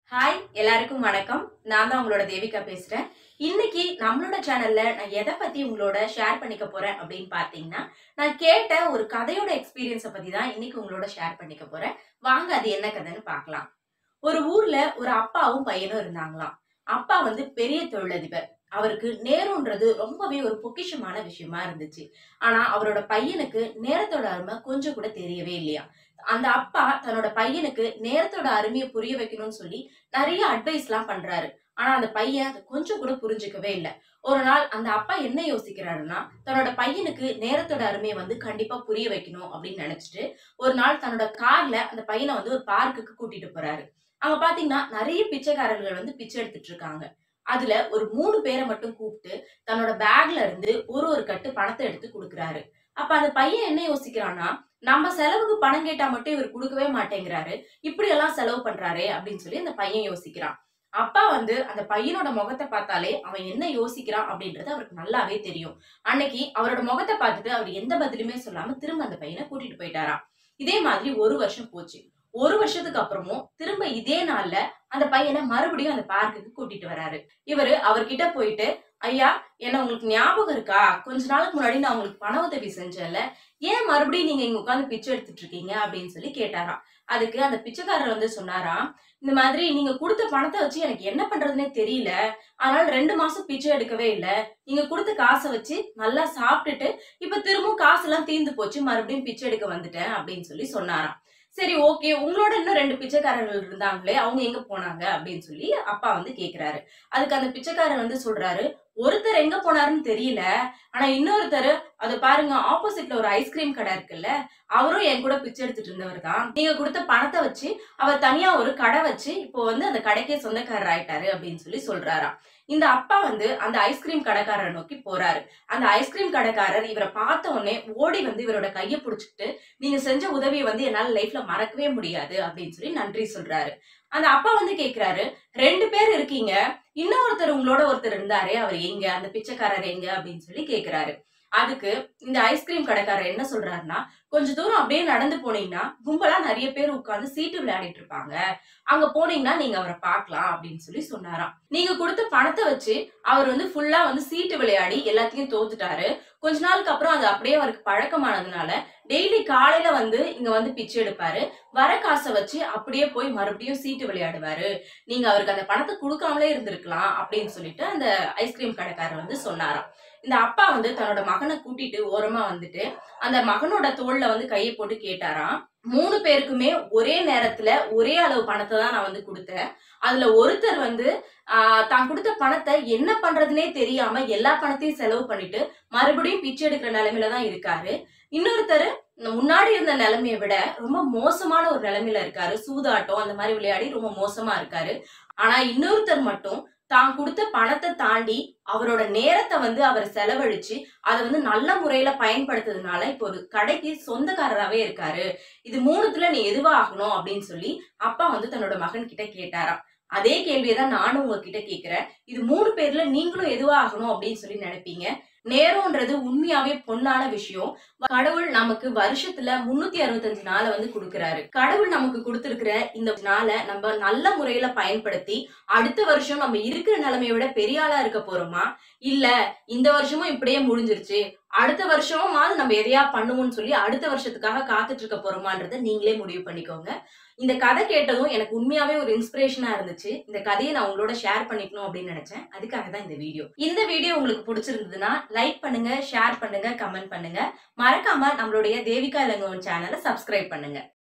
hi எல்லாருக்கும் வணக்கம் நான் தான் உங்களோட தேவிகா பேசுறேன் இன்னைக்கு நம்மளோட சேனல்ல நான் எதை பத்தி உங்களோட ஷேர் பண்ணிக்க போறேன் அப்படின்னு பாத்தீங்கன்னா நான் கேட்ட ஒரு கதையோட எக்ஸ்பீரியன்ஸை பத்தி தான் இன்னைக்கு உங்களோட ஷேர் பண்ணிக்க போறேன் வாங்க அது என்ன கதைன்னு பார்க்கலாம் ஒரு ஊர்ல ஒரு அப்பாவும் பையனும் இருந்தாங்களாம் அப்பா வந்து பெரிய தொழிலதிபர் அவருக்கு நேரம்ன்றது ரொம்பவே ஒரு பொக்கிஷமான விஷயமா இருந்துச்சு ஆனா அவரோட பையனுக்கு நேரத்தோட அருமை கொஞ்சம் கூட தெரியவே இல்லையா அந்த அப்பா தன்னோட பையனுக்கு நேரத்தோட அருமையை புரிய வைக்கணும்னு சொல்லி நிறைய அட்வைஸ்லாம் பண்றாரு ஆனா அந்த பையன் அதை கொஞ்சம் கூட புரிஞ்சுக்கவே இல்லை ஒரு நாள் அந்த அப்பா என்ன யோசிக்கிறாருன்னா தன்னோட பையனுக்கு நேரத்தோட அருமையை வந்து கண்டிப்பா புரிய வைக்கணும் அப்படின்னு நினைச்சிட்டு ஒரு நாள் தன்னோட கார்ல அந்த பையனை வந்து ஒரு பார்க்குக்கு கூட்டிட்டு போறாரு அங்க பாத்தீங்கன்னா நிறைய பிச்சைக்காரர்கள் வந்து பிச்சை எடுத்துட்டு இருக்காங்க அதுல ஒரு மூணு பேரை மட்டும் கூப்பிட்டு தன்னோட பேக்ல இருந்து ஒரு ஒரு கட்டு பணத்தை எடுத்து கொடுக்குறாரு அப்ப அந்த பையன் என்ன யோசிக்கிறான்னா நம்ம செலவுக்கு பணம் கேட்டா மட்டும் இவர் கொடுக்கவே மாட்டேங்கிறாரு இப்படி எல்லாம் செலவு பண்றாரே அப்படின்னு சொல்லி அந்த பையன் யோசிக்கிறான் அப்பா வந்து அந்த பையனோட முகத்தை பார்த்தாலே அவன் என்ன யோசிக்கிறான் அப்படின்றது அவருக்கு நல்லாவே தெரியும் அன்னைக்கு அவரோட முகத்தை பார்த்துட்டு அவர் எந்த பதிலுமே சொல்லாம திரும்ப அந்த பையனை கூட்டிட்டு போயிட்டாராம் இதே மாதிரி ஒரு வருஷம் போச்சு ஒரு வருஷத்துக்கு அப்புறமும் திரும்ப இதே நாள்ல அந்த பையனை மறுபடியும் அந்த பார்க்குக்கு கூட்டிட்டு வராரு இவரு அவர்கிட்ட போயிட்டு ஐயா என்ன உங்களுக்கு ஞாபகம் இருக்கா கொஞ்ச நாளுக்கு முன்னாடி நான் உங்களுக்கு பண உதவி செஞ்சேன்ல ஏன் மறுபடியும் நீங்க இங்க உட்காந்து பிச்சை எடுத்துட்டு இருக்கீங்க அப்படின்னு சொல்லி கேட்டாராம் அதுக்கு அந்த பிச்சைக்காரர் வந்து சொன்னாராம் இந்த மாதிரி நீங்க கொடுத்த பணத்தை வச்சு எனக்கு என்ன பண்றதுனே தெரியல அதனால ரெண்டு மாசம் பிச்சை எடுக்கவே இல்லை நீங்க கொடுத்த காசை வச்சு நல்லா சாப்பிட்டுட்டு இப்ப திரும்பவும் காசெல்லாம் தீர்ந்து போச்சு மறுபடியும் பிச்சை எடுக்க வந்துட்டேன் அப்படின்னு சொல்லி சொன்னாராம் சரி ஓகே உங்களோட இன்னும் ரெண்டு பிச்சைக்காரர்கள் இருந்தாங்களே அவங்க எங்க போனாங்க அப்படின்னு சொல்லி அப்பா வந்து கேக்குறாரு அதுக்கு அந்த பிச்சைக்காரர் வந்து சொல்றாரு ஒருத்தர் எங்க போனாருன்னு தெரியல ஆனா இன்னொருத்தர் அதை பாருங்க ஆப்போசிட்ல ஒரு ஐஸ்கிரீம் கடை இருக்குல்ல அவரும் என் கூட பிச்சை எடுத்துட்டு இருந்தவர் தான் நீங்க கொடுத்த பணத்தை வச்சு அவர் தனியா ஒரு கடை வச்சு இப்போ வந்து அந்த கடைக்கே சொந்தக்காரர் ஆயிட்டாரு அப்படின்னு சொல்லி சொல்றாராம் இந்த அப்பா வந்து அந்த ஐஸ்கிரீம் கடைக்காரரை நோக்கி போறாரு அந்த ஐஸ்கிரீம் கடைக்காரர் இவரை பார்த்த உடனே ஓடி வந்து இவரோட கையை பிடிச்சிட்டு நீங்க செஞ்ச உதவியை வந்து என்னால லைஃப்ல மறக்கவே முடியாது அப்படின்னு சொல்லி நன்றி சொல்றாரு அந்த அப்பா வந்து கேக்குறாரு ரெண்டு பேர் இருக்கீங்க இன்னொருத்தர் உங்களோட ஒருத்தர் இருந்தாரே அவர் எங்க அந்த பிச்சைக்காரர் எங்க அப்படின்னு சொல்லி கேக்குறாரு அதுக்கு இந்த ஐஸ்கிரீம் கடைக்காரர் என்ன சொல்றாருன்னா கொஞ்ச தூரம் அப்படியே நடந்து போனீங்கன்னா கும்பலா நிறைய பேர் உட்கார்ந்து சீட்டு விளையாடிட்டு இருப்பாங்க அங்க போனீங்கன்னா நீங்க அவரை பார்க்கலாம் அப்படின்னு சொல்லி சொன்னாராம் நீங்க கொடுத்த பணத்தை வச்சு அவர் வந்து ஃபுல்லா வந்து சீட்டு விளையாடி எல்லாத்தையும் தோத்துட்டாரு கொஞ்ச நாளுக்கு அப்புறம் அது அப்படியே அவருக்கு பழக்கமானதுனால டெய்லி காலையில வந்து இங்க வந்து பிச்சை எடுப்பாரு வர காசை வச்சு அப்படியே போய் மறுபடியும் சீட்டு விளையாடுவாரு நீங்க அவருக்கு அந்த பணத்தை கொடுக்காமலே இருந்திருக்கலாம் அப்படின்னு சொல்லிட்டு அந்த ஐஸ்கிரீம் கடைக்காரர் வந்து சொன்னாராம் இந்த அப்பா வந்து தன்னோட மகனை கூட்டிட்டு ஓரமா வந்துட்டு அந்த மகனோட தோல்ல வந்து கையை போட்டு கேட்டாராம் மூணு பேருக்குமே ஒரே நேரத்துல ஒரே அளவு பணத்தை தான் நான் வந்து கொடுத்தேன் அதுல ஒருத்தர் வந்து ஆஹ் தான் கொடுத்த பணத்தை என்ன பண்றதுனே தெரியாம எல்லா பணத்தையும் செலவு பண்ணிட்டு மறுபடியும் பிச்சை எடுக்கிற நிலைமையில தான் இருக்காரு இன்னொருத்தர் முன்னாடி இருந்த நிலைமையை விட ரொம்ப மோசமான ஒரு நிலைமையில இருக்காரு சூதாட்டம் அந்த மாதிரி விளையாடி ரொம்ப மோசமா இருக்காரு ஆனா இன்னொருத்தர் மட்டும் தான் கொடுத்த பணத்தை தாண்டி அவரோட நேரத்தை வந்து அவர் செலவழிச்சு அதை வந்து நல்ல முறையில பயன்படுத்துறதுனால இப்போ ஒரு கடைக்கு சொந்தக்காரராகவே இருக்காரு இது மூணுத்துல நீ எதுவா ஆகணும் அப்படின்னு சொல்லி அப்பா வந்து தன்னோட மகன் கிட்ட கேட்டாராம் அதே கேள்வியை தான் நானும் உங்ககிட்ட கேட்கிறேன் இது மூணு பேர்ல நீங்களும் எதுவா ஆகணும் அப்படின்னு சொல்லி நினைப்பீங்க நேரம்ன்றது உண்மையாவே பொன்னான விஷயம் கடவுள் நமக்கு வருஷத்துல முன்னூத்தி அறுபத்தஞ்சு நாளை வந்து கொடுக்கறாரு கடவுள் நமக்கு கொடுத்திருக்கிற இந்த நாளை நம்ம நல்ல முறையில பயன்படுத்தி அடுத்த வருஷம் நம்ம இருக்கிற நிலைமையை விட பெரிய ஆளா இருக்க போறோமா இல்ல இந்த வருஷமும் இப்படியே முடிஞ்சிருச்சு அடுத்த வருஷமாவது நம்ம எதையா பண்ணுவோம்னு சொல்லி அடுத்த வருஷத்துக்காக காத்துட்டு இருக்க போறோமான்றதை நீங்களே முடிவு பண்ணிக்கோங்க இந்த கதை கேட்டதும் எனக்கு உண்மையாவே ஒரு இன்ஸ்பிரேஷனா இருந்துச்சு இந்த கதையை நான் உங்களோட ஷேர் பண்ணிக்கணும் அப்படின்னு நினைச்சேன் அதுக்காக தான் இந்த வீடியோ இந்த வீடியோ உங்களுக்கு பிடிச்சிருந்ததுன்னா லைக் பண்ணுங்க ஷேர் பண்ணுங்க கமெண்ட் பண்ணுங்க மறக்காம நம்மளுடைய தேவிகா இளங்கோவன் சேனலை சப்ஸ்கிரைப் பண்ணுங்க